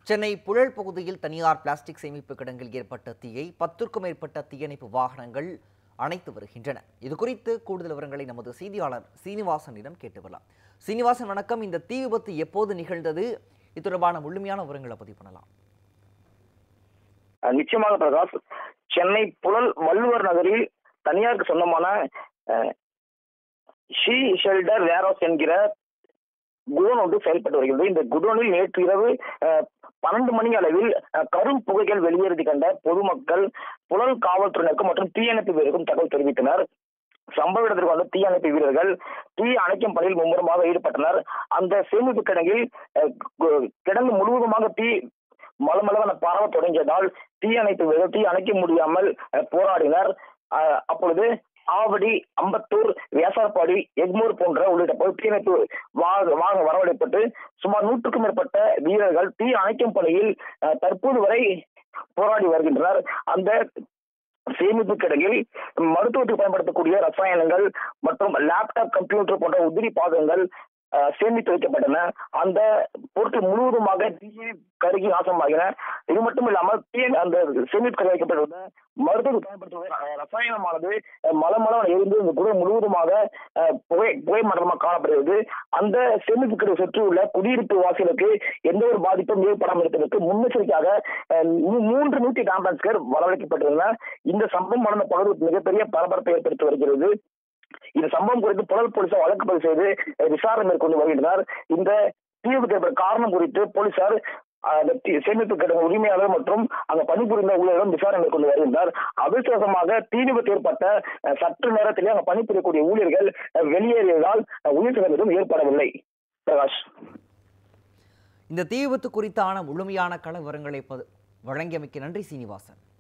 சென்னை புழல் பகுதியில் தனியார் பிளாஸ்டிக் சேமிப்பு கிடங்கில் ஏற்பட்ட தீயை பத்திற்கும் மேற்பட்ட தீயணைப்பு வாகனங்கள் அணைத்து வருகின்றன இது குறித்து கூடுதல் விவரங்களை நமது செய்தியாளர் சீனிவாசனிடம் கேட்டு வரலாம் சீனிவாசன் வணக்கம் இந்த தீ விபத்து எப்போது நிகழ்ந்தது இது தொடர்பான முழுமையான விவரங்களை பதிவு பண்ணலாம் அஹ் நிச்சயமாக பிரகாஷ் சென்னை புழல் வள்ளுவர் நகரில் தனியாருக்கு சொந்தமான அஹ், ஷீ ஷெல்டர் வேர்ஹவுஸ் என்கிற குடோன் ஒன்று செயல்பட்டு வருகிறது இந்த குடோனில் நேற்று இரவு அஹ், பன்னெண்டு மணி அளவில் அஹ், கரும் புகைகள் வெளியேறி கண்ட பொதுமக்கள் புழல் காவல்துறையினருக்கும் மற்றும் தீயணைப்பு வீரருக்கும் தகவல் தெரிவித்தனர் சம்பவ இடத்திற்கு வந்த தீயணைப்பு வீரர்கள் தீ அணைக்கும் பணியில் மும்முரமாக ஈடுபட்டனர் அந்த சேமிப்பு கிடங்கில் அஹ், கு- கிடங்கு முழுவதுமாக தீ மலமளவென பரவ தொடங்கியதால் தீ அணைப்பு வீரர் தீ அணைக்க முடியாமல் அஹ், போராடினர் அஹ், அப்பொழுது ஆவடி அம்பத்தூர் வேசார்பாடி எக்மூர் போன்ற உள்ளிட்ட பொது தீயணைப்பு வாக வாகனம் வரவழைப்பட்டு சுமார் நூற்றுக்கும் மேற்பட்ட வீரர்கள் தீ அணைக்கும் பணியில் அஹ், தற்போது வரை போராடி வருகின்றனர் அந்த சேமிப்பு கிடங்கில் மருத்துவத்துக்கு பயன்படுத்தக்கூடிய ரசாயனங்கள் மற்றும் லேப்டாப் கம்ப்யூட்டர் போன்ற உதிரி பாகங்கள் அஹ், சேமித்து வைக்கப்பட்டன அந்த பொருட்கள் முழுவதுமாக தீயை கருகி நாசமாகின இது மட்டும் இல்லாமல் தீ அந்த சேமிப்பு கருகி வைக்கப்பட்டுள்ள மருத்துவத்துக்கு பயன்படுத்துவது அஹ், ரசாயனமானது அஹ், மலமளவன எரிந்து இந்த குடை முழுவதுமாக அஹ், புகை புகை மண்டலமாக காணப்படுகிறது அந்த சேமிப்பு கிடங்கு சுற்றி உள்ள குடியிருப்பு வாசிகளுக்கு எந்த ஒரு பாதிப்பும் ஏற்படாமல் இருப்பதற்கு முன்னெச்சரிக்கையாக அஹ், மூ- மூன்று நூத்தி ஆம்புலன்ஸ்கள் வரவழைக்கப்பட்டிருந்தன இந்த சம்பவம் நடந்த பகுதி மிகப்பெரிய பரபரப்பை ஏற்படுத்தி வருகிறது இந்த சம்பவம் குறித்து புழல் போலீசார் வழக்கு பதிவு செய்து அஹ், விசாரணை மேற்கொண்டு வருகின்றனர் இந்த தீ விபத்து ஏற்பட்ட காரணம் குறித்து போலீசார் அஹ், அந்த தீ- சேமிப்பு கிடங்கு உரிமையாளர் மற்றும் அங்க பணிபுரிந்த ஊழியர்களும் விசாரணை மேற்கொண்டு வருகின்றனர் அதிர்ஷ்டவசமாக தீ விபத்து ஏற்பட்ட அஹ், சற்று நேரத்திலே அங்க பணிபுரியக்கூடிய ஊழியர்கள் அஹ், வெளியேறியதால் அஹ், உயிர் சேதம் எதுவும் ஏற்படவில்லை பிரகாஷ் இந்த தீ விபத்து குறித்தான முழுமையான கள விவரங்களை பது- வழங்கியமைக்கு நன்றி சீனிவாசன்